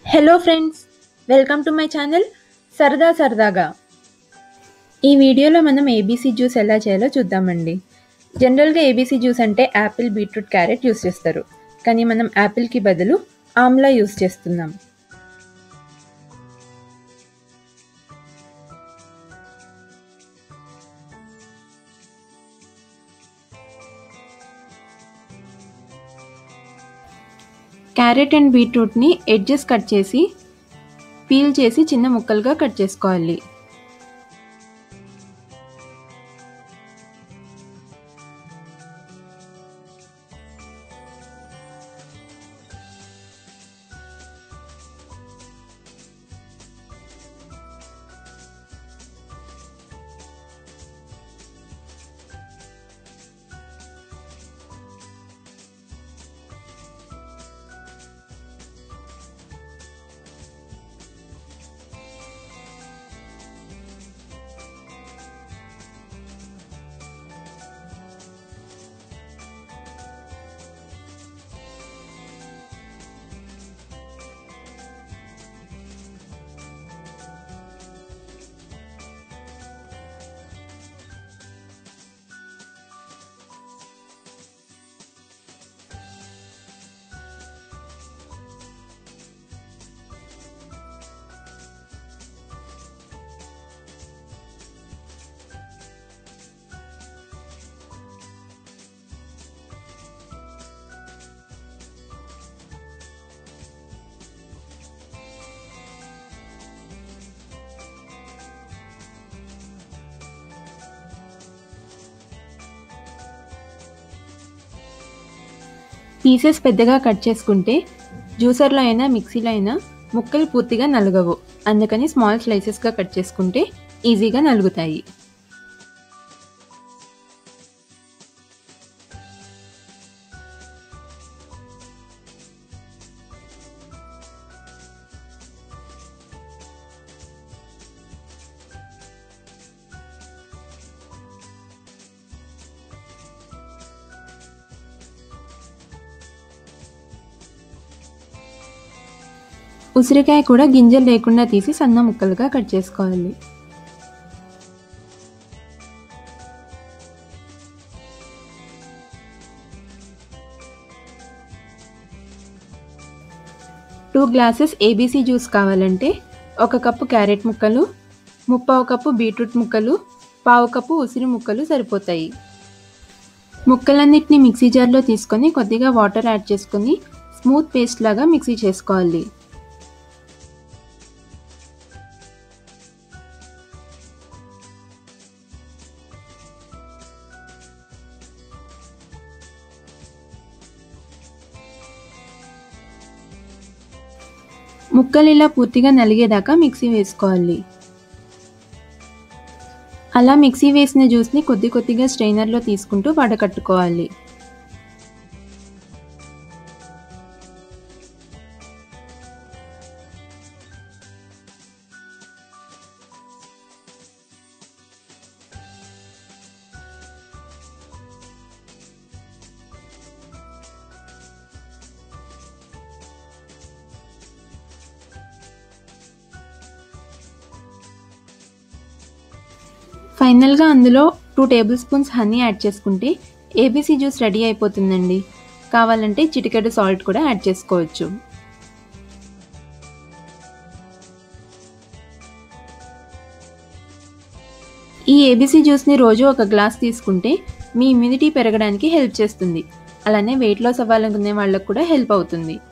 hello friends welcome to my channel సరదా సరదాగా ఈ వీడియోలో మనం ఏబీసీ జ్యూస్ ఎలా చేయాలో చూద్దామండి జనరల్గా ఏబీసీ జ్యూస్ అంటే యాపిల్ బీట్రూట్ క్యారెట్ యూస్ చేస్తారు కానీ మనం యాపిల్కి బదులు ఆమ్లా యూస్ చేస్తున్నాం క్యారెట్ అండ్ బీట్రూట్ని ఎడ్జెస్ కట్ చేసి పీల్ చేసి చిన్న ముక్కలుగా కట్ చేసుకోవాలి పీసెస్ పెద్దగా కట్ చేసుకుంటే జ్యూసర్లో అయినా మిక్సీలో అయినా ముక్కలు పూర్తిగా నలగవు అందుకని స్మాల్ స్లైసెస్గా కట్ చేసుకుంటే ఈజీగా నలుగుతాయి ఉసిరికాయ కూడా గింజలు లేకుండా తీసి సన్న ముక్కలుగా కట్ చేసుకోవాలి టూ గ్లాసెస్ ఏబీసీ జ్యూస్ కావాలంటే ఒక కప్పు క్యారెట్ ముక్కలు ముప్పావు కప్పు బీట్రూట్ ముక్కలు పావు కప్పు ఉసిరి ముక్కలు సరిపోతాయి ముక్కలన్నిటిని మిక్సీ జార్లో తీసుకొని కొద్దిగా వాటర్ యాడ్ చేసుకొని స్మూత్ పేస్ట్ లాగా మిక్సీ చేసుకోవాలి ముక్కలు ఇలా పూర్తిగా నలిగేదాకా మిక్సీ వేసుకోవాలి అలా మిక్సీ వేసిన జ్యూస్ని కొద్ది కొద్దిగా స్ట్రైనర్లో తీసుకుంటూ వడకట్టుకోవాలి ఫైనల్గా అందులో two tablespoons honey add చేసుకుంటే ఏబీసీ జ్యూస్ రెడీ అయిపోతుందండి కావాలంటే చిటికెడు సాల్ట్ కూడా యాడ్ చేసుకోవచ్చు ఈ ఏబీసీ జ్యూస్ని రోజు ఒక గ్లాస్ తీసుకుంటే మీ ఇమ్యూనిటీ పెరగడానికి హెల్ప్ చేస్తుంది అలానే వెయిట్ లాస్ అవ్వాలనుకునే వాళ్ళకు కూడా హెల్ప్ అవుతుంది